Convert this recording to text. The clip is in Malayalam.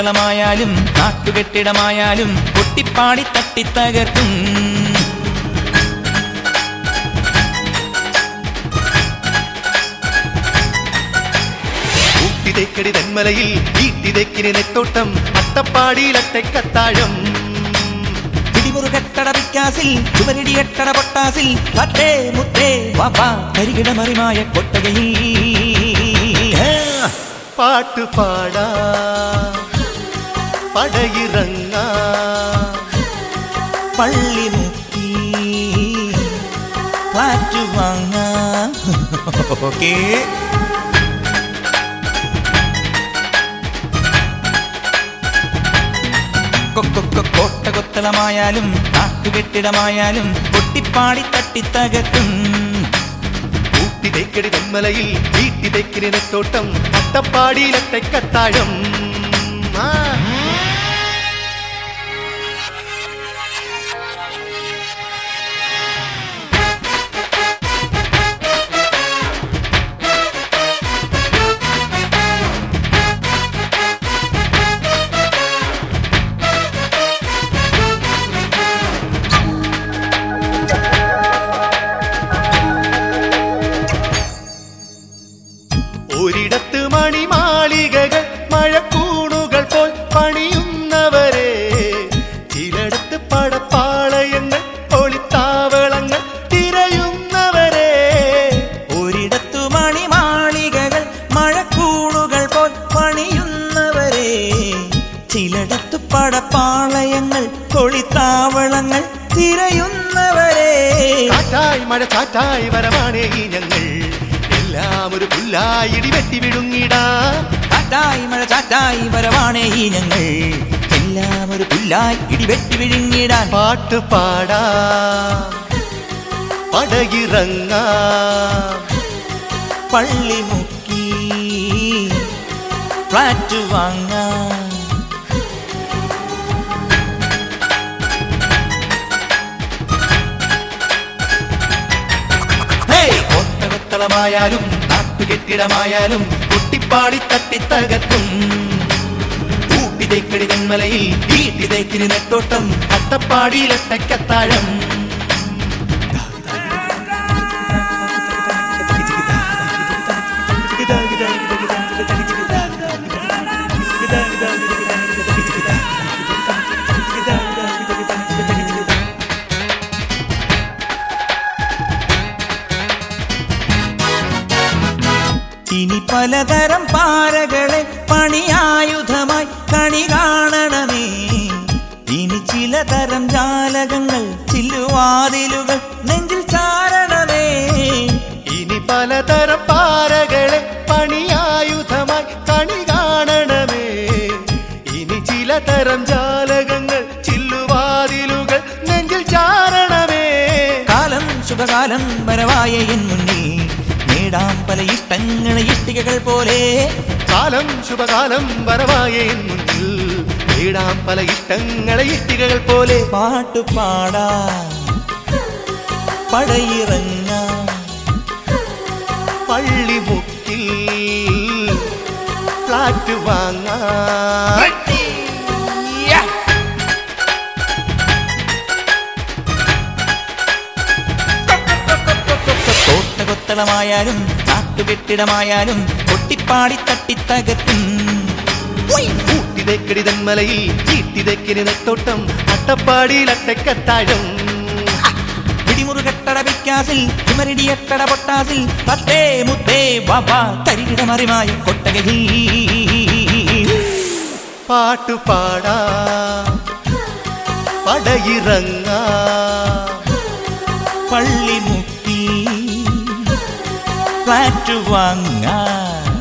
കൊത്തളമായാലും നാട്ടുകെട്ടിടമായാലും പൊട്ടിപ്പാടി തട്ടിത്തകർക്കും ഊട്ടിതേക്കടി തെന്മലയിൽ ഈട്ടിതേക്കിന് നെത്തോട്ടം അട്ടപ്പാടിയിലട്ടക്കത്താഴം പിടിമുറുകെട്ടട വിക്കാസിൽ ചുമരിടിയെട്ടട പൊട്ടാസിൽ തട്ടേ മുത്തേ വാ കരികിടമറിമായ കൊട്ടകയിൽ പാട്ടു പാടാ പടയിറങ്ങ പള്ളി മുക്കി ഫ്ലാറ്റ് വാങ്ങാം ഓക്കേ കോട്ട കൊത്തളമായാലും നാട്ടുകെട്ടിടമായാലും പൊട്ടിപ്പാടി തട്ടിത്തകർക്കും ഊട്ടിതേക്കടി തെന്മലയിൽ ഈട്ടിതേക്കിന് നെത്തോട്ടം അട്ടപ്പാടിയിലട്ടക്കത്താഴം ആ ഒരിടത്ത് മണിമാളികകൾ മഴക്കൂണുകൾ പോൽ പണിയുന്നവരെ ചിലടത്ത് പടപ്പാളയങ്ങൾ ഒളിത്താവളങ്ങൾ തിരയുന്നവരെ ഒരിടത്തു മണിമാളികകൾ മഴക്കൂടുകൾ പോൽ പണിയുന്നവരെ ചിലടത്തു പടപ്പാളയങ്ങൾ കൊളിത്താവളങ്ങൾ തിരയുന്നവരെ കാറ്റായി മഴ ചാറ്റായി വരമാണേ ഈ ഞങ്ങൾ എല്ലാം ഒരു പുല്ലായി ഇടിവെട്ടി വിഴുങ്ങിടാ കാറ്റായി മഴ ചാറ്റായി വരവാണേ ഈ ഞങ്ങൾ എല്ലാം ഒരു പുല്ലായി ഇടിവെട്ടി വിഴുങ്ങിടാൻ പാട്ട് പാടാ പടയിറങ്ങ പള്ളി മുക്കി ഫ്ലാറ്റ് വാങ്ങാം കൊത്തളമായാലും നാട്ടുകെട്ടിടമായാലും കുട്ടിപ്പാടി തട്ടിത്തകർക്കും ഊട്ടിതേക്കടി തെന്മലയിൽ ഈട്ടിതേക്കിന് നെത്തോട്ടം അട്ടപ്പാടിയിലട്ടക്കത്താഴം ഇനി പലതരം പാരകളെ പണിയായുധമായി കണി കാണണമേ ഇനി ചിലതരം ജാലകങ്ങൾ ചില്ലുവാതിലുകൾ നെഞ്ചിൽ ചാരണമേ ഇനി പലതരം പാരകളെ പണിയായുധമായി കണി കാണണമേ ഇനി ചിലതരം ജാലകങ്ങൾ ചില്ലുവാതിലുകൾ നെഞ്ചിൽ ചാരണമേ കാലം ശുഭകാലം വരവായ എൻ മുന്നിൽ നേടാം പല ഇഷ്ടങ്ങളെ ഇഷ്ടികകൾ പോലെ കാലം ശുഭകാലം വരവായ എൻ മുന്നിൽ നേടാം പല ഇഷ്ടങ്ങളെ ഇഷ്ടികകൾ പോലെ പാട്ടുപാടാ പടയിറങ്ങ പള്ളി മുക്കിൽ ഫ്ലാറ്റ് വാങ്ങാ കോട്ട കൊത്തളമായാലും നാട്ടുകെട്ടിടമായാലും പൊട്ടിപ്പാടി തട്ടിത്തകർക്കും ഊട്ടിതേക്കടി തെന്മലയിൽ ചീട്ടിതേക്കിന് നെത്തോട്ടം അട്ടപ്പാടിയിലട്ടക്കത്താഴം പിടിമുറുകെട്ടട വിക്കാസിൽ ചുമരിടിയെട്ടട പൊട്ടാസിൽ തത്തേ മുത്തേ വാ തരികിടമറിമായ കൊട്ടകയിൽ പാട്ടു പാടാ പടയിറങ്ങ പള്ളി മുക്കി ഫ്ലാറ്റ് വാങ്ങാൻ